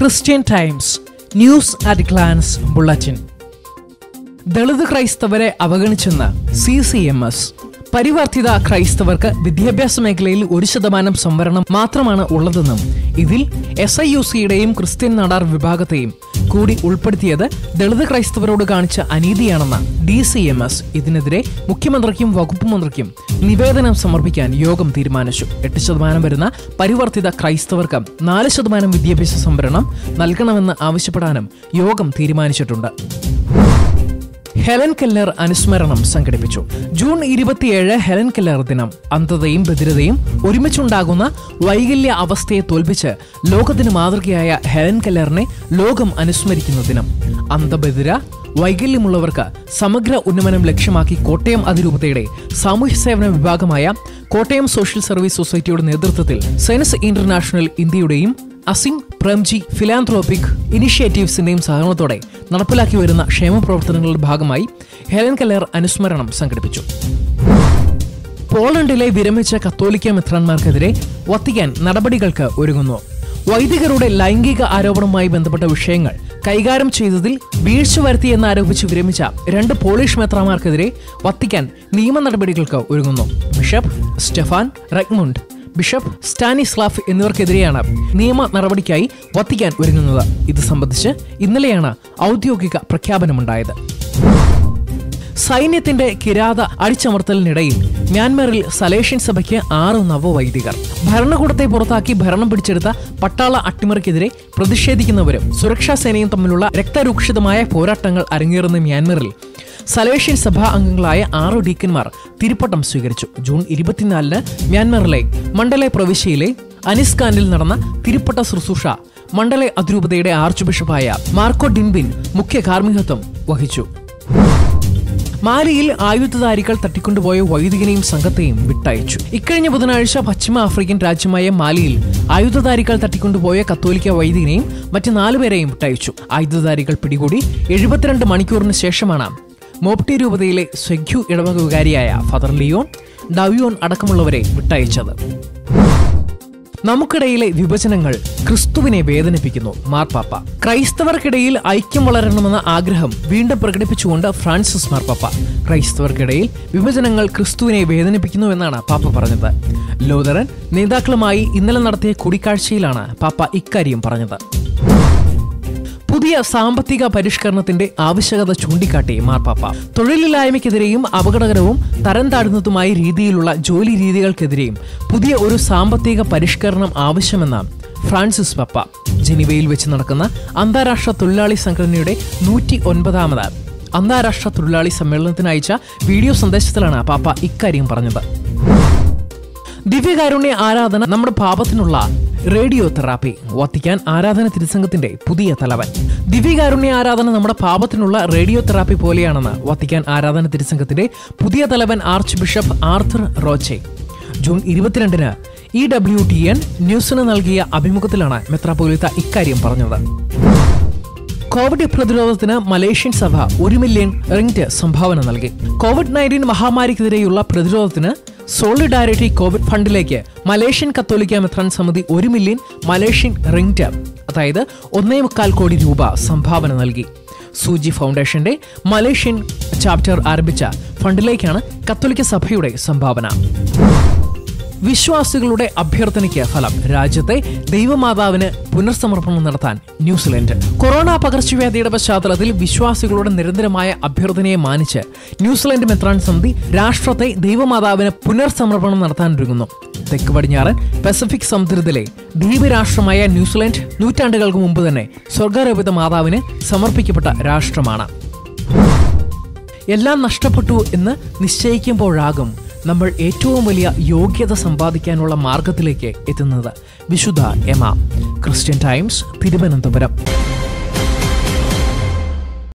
Christian Times news at glance bulletin Dalit ക്രൈസ്തവരെ അവഗണിച്ചെന്ന് C C M S പരിവർത്തിത ക്രൈസ്തവർക്ക് വിദ്യാഭ്യാസ മേഖലയിൽ ഒരു ശതമാനം സംവരണം മാത്രമാണ് ഉള്ളതെന്നും ഇതിൽ എസ് ഐ യു സിയുടെയും ക്രിസ്ത്യൻ നാടാർ വിഭാഗത്തെയും കൂടി ഉൾപ്പെടുത്തിയത് ദളിത് ക്രൈസ്തവരോട് കാണിച്ച അനീതിയാണെന്ന് ഡി സി എം എസ് ഇതിനെതിരെ മുഖ്യമന്ത്രിക്കും വകുപ്പ് മന്ത്രിക്കും നിവേദനം സമർപ്പിക്കാൻ യോഗം തീരുമാനിച്ചു എട്ട് ശതമാനം വരുന്ന പരിവർത്തിത ക്രൈസ്തവർക്ക് നാല് ശതമാനം വിദ്യാഭ്യാസ സംവരണം നൽകണമെന്ന് ആവശ്യപ്പെടാനും യോഗം തീരുമാനിച്ചിട്ടുണ്ട് ഹെലൻ കെല്ലർ അനുസ്മരണം സംഘടിപ്പിച്ചു ജൂൺ ഇരുപത്തിയേഴ് ഹെലൻ കെല്ലർ ദിനം അന്ധതയും ബധിരതയും ഒരുമിച്ചുണ്ടാകുന്ന വൈകല്യ അവസ്ഥയെ തോൽപ്പിച്ച് ലോകത്തിന് മാതൃകയായ ഹെലൻ കെല്ലറിനെ ലോകം അനുസ്മരിക്കുന്ന ദിനം അന്ധബധിര വൈകല്യമുള്ളവർക്ക് സമഗ്ര ഉന്നമനം ലക്ഷ്യമാക്കി കോട്ടയം അതിരൂപതയുടെ സാമൂഹ്യ സേവന വിഭാഗമായ കോട്ടയം സോഷ്യൽ സർവീസ് സൊസൈറ്റിയുടെ നേതൃത്വത്തിൽ സയൻസ് ഇന്റർനാഷണൽ ഇന്ത്യയുടെയും അസിം പ്രംജി ഫിലാന്ത്രോപിക് ഇനിഷ്യേറ്റീവ്സിന്റെയും സഹകരണത്തോടെ നടപ്പിലാക്കി വരുന്ന ക്ഷേമ പ്രവർത്തനങ്ങളുടെ ഭാഗമായി ഹെലൻ കെല്ലർ അനുസ്മരണം സംഘടിപ്പിച്ചു പോളണ്ടിലെ വിരമിച്ച കത്തോലിക്ക മെത്രാന്മാർക്കെതിരെ വത്തിക്കാൻ നടപടികൾക്ക് ഒരുങ്ങുന്നു വൈദികരുടെ ലൈംഗിക ആരോപണവുമായി ബന്ധപ്പെട്ട വിഷയങ്ങൾ കൈകാര്യം ചെയ്തതിൽ വീഴ്ച വരുത്തിയെന്ന് ആരോപിച്ച് വിരമിച്ച രണ്ട് പോളിഷ് മെത്രാമാർക്കെതിരെ വത്തിക്കാൻ നിയമ നടപടികൾക്ക് ഒരുങ്ങുന്നു bishop Stefan Regmund bishop Stanislav എന്നിവർക്കെതിരെയാണ് നിയമ നടപടിക്കായി വത്തിക്കാൻ ഒരുങ്ങുന്നത് ഇത് സംബന്ധിച്ച് ഇന്നലെയാണ് ഔദ്യോഗിക പ്രഖ്യാപനമുണ്ടായത് സൈന്യത്തിന്റെ കിരാത അടിച്ചമർത്തലിനിടയിൽ മ്യാൻമറിൽ സലേഷ്യൻ സഭയ്ക്ക് ആറ് നവവൈദികർ ഭരണകൂടത്തെ പുറത്താക്കി ഭരണം പിടിച്ചെടുത്ത പട്ടാള അട്ടിമറിക്കെതിരെ പ്രതിഷേധിക്കുന്നവരും സുരക്ഷാ സേനയും തമ്മിലുള്ള രക്തരൂക്ഷിതമായ പോരാട്ടങ്ങൾ അരങ്ങേറുന്ന മ്യാൻമറിൽ സലേഷ്യൻ സഭാ അംഗങ്ങളായ ആറ് ഡീക്കന്മാർ തിരുപ്പട്ടം സ്വീകരിച്ചു ജൂൺ ഇരുപത്തിനാലിന് മ്യാൻമറിലെ മണ്ഡലെ പ്രവിശ്യയിലെ അനിസ്കാനിൽ നടന്ന തിരുപ്പട്ട ശുശ്രൂഷ മണ്ഡലെ അതിരൂപതയുടെ ആർച്ച് ബിഷപ്പായ മാർക്കോ ഡിൻബിൻ മുഖ്യ കാർമ്മികത്വം വഹിച്ചു മാലിയിൽ ആയുധധാരികൾ തട്ടിക്കൊണ്ടുപോയ വൈദികനെയും സംഘത്തെയും വിട്ടയച്ചു ഇക്കഴിഞ്ഞ ബുധനാഴ്ച പശ്ചിമ ആഫ്രിക്കൻ രാജ്യമായ മാലിയിൽ ആയുധധാരികൾ തട്ടിക്കൊണ്ടുപോയ കത്തോലിക്ക വൈദികനെയും മറ്റ് നാലുപേരെയും വിട്ടയച്ചു ആയുധധാരികൾ പിടികൂടി എഴുപത്തിരണ്ട് മണിക്കൂറിന് ശേഷമാണ് മോപ്റ്റി രൂപതയിലെ സെഗ്യു ഇടവക വികാരിയായ ഫദർ ലിയോൺ ഡവിയോൺ അടക്കമുള്ളവരെ വിട്ടയച്ചത് നമുക്കിടയിലെ വിഭജനങ്ങൾ ക്രിസ്തുവിനെ വേദനിപ്പിക്കുന്നു മാർപ്പാപ്പ ക്രൈസ്തവർക്കിടയിൽ ഐക്യം വളരണമെന്ന ആഗ്രഹം വീണ്ടും പ്രകടിപ്പിച്ചുകൊണ്ട് ഫ്രാൻസിസ് മാർപ്പാപ്പ ക്രൈസ്തവർക്കിടയിൽ വിഭജനങ്ങൾ ക്രിസ്തുവിനെ വേദനിപ്പിക്കുന്നു എന്നാണ് പാപ്പ പറഞ്ഞത് ലോതറൻ നേതാക്കളുമായി ഇന്നലെ നടത്തിയ കൂടിക്കാഴ്ചയിലാണ് പാപ്പ ഇക്കാര്യം പറഞ്ഞത് പുതിയ സാമ്പത്തിക പരിഷ്കരണത്തിന്റെ ആവശ്യകത ചൂണ്ടിക്കാട്ടി മാർപ്പാപ്പ തൊഴിലില്ലായ്മയ്ക്കെതിരെയും അപകടകരവും തരം താഴ്ന്നതുമായ രീതിയിലുള്ള ജോലി രീതികൾക്കെതിരെയും പുതിയ ഒരു സാമ്പത്തിക പരിഷ്കരണം ആവശ്യമെന്ന് ഫ്രാൻസിസ് പപ്പ ജനീവയിൽ വെച്ച് നടക്കുന്ന അന്താരാഷ്ട്ര തൊഴിലാളി സംഘടനയുടെ നൂറ്റി ഒൻപതാമത് അന്താരാഷ്ട്ര തൊഴിലാളി സമ്മേളനത്തിന് അയച്ച വീഡിയോ സന്ദേശത്തിലാണ് പാപ്പ ഇക്കാര്യം പറഞ്ഞത് ദിവ്യകാരുണ്യ ആരാധന നമ്മുടെ പാപത്തിനുള്ള റേഡിയോ തെറാപ്പി വത്തിക്കാൻ ആരാധന തിരുസംഘത്തിന്റെ പുതിയ തലവൻ ദിവ്യകാരുണ്യ ആരാധന നമ്മുടെ പാപത്തിനുള്ള റേഡിയോ തെറാപ്പി പോലെയാണെന്ന് വത്തിക്കാൻ ആരാധന തിരുസംഘത്തിന്റെ പുതിയ തലവൻ archbishop Arthur Roche June ഇരുപത്തിരണ്ടിന് ഇ ഡബ്ല്യു ടി എൻ ന്യൂസിന് നൽകിയ അഭിമുഖത്തിലാണ് മെത്രാപോലിത്ത ഇക്കാര്യം പറഞ്ഞത് കോവിഡ് പ്രതിരോധത്തിന് മലേഷ്യൻ സഭ ഒരു മില്യൺ റിംഗ് സംഭാവന നൽകി കോവിഡ് നയൻറ്റീൻ മഹാമാരിക്കെതിരെയുള്ള പ്രതിരോധത്തിന് സോളിഡാരിറ്റി കോവിഡ് ഫണ്ടിലേക്ക് മലേഷ്യൻ കത്തോലിക്ക മെത്രാൻ സമിതി ഒരു മില്യൺ മലേഷ്യൻ റിംഗ് അതായത് ഒന്നേ മുക്കാൽ കോടി രൂപ സംഭാവന നൽകി സൂചി ഫൗണ്ടേഷന്റെ മലേഷ്യൻ ചാപ്റ്റർ ആരംഭിച്ച ഫണ്ടിലേക്കാണ് കത്തോലിക്ക സഭയുടെ സംഭാവന വിശ്വാസികളുടെ അഭ്യർത്ഥനയ്ക്ക് ഫലം രാജ്യത്തെ ദൈവമാതാവിന് പുനർസമർപ്പണം നടത്താൻ ന്യൂസിലൻഡ് കൊറോണ പകർച്ചവ്യാധിയുടെ പശ്ചാത്തലത്തിൽ വിശ്വാസികളുടെ നിരന്തരമായ അഭ്യർത്ഥനയെ മാനിച്ച് ന്യൂസിലൻഡ് മെത്രാൻ സമിതി രാഷ്ട്രത്തെ ദൈവമാതാവിന് പുനർസമർപ്പണം നടത്താനൊരുങ്ങുന്നു തെക്ക് പടിഞ്ഞാറൻ പസഫിക് സമുദ്രത്തിലെ ദ്വീപ് രാഷ്ട്രമായ ന്യൂസിലൻഡ് നൂറ്റാണ്ടുകൾക്ക് മുമ്പ് തന്നെ സ്വർഗാരോപിത മാതാവിന് സമർപ്പിക്കപ്പെട്ട രാഷ്ട്രമാണ് എല്ലാം നഷ്ടപ്പെട്ടു എന്ന് നിശ്ചയിക്കുമ്പോഴാകും നമ്മൾ ഏറ്റവും വലിയ യോഗ്യത സമ്പാദിക്കാനുള്ള മാർഗത്തിലേക്ക് എത്തുന്നത് വിശുദ്ധ എമ ക്രിസ്ത്യൻ ടൈംസ് തിരുവനന്തപുരം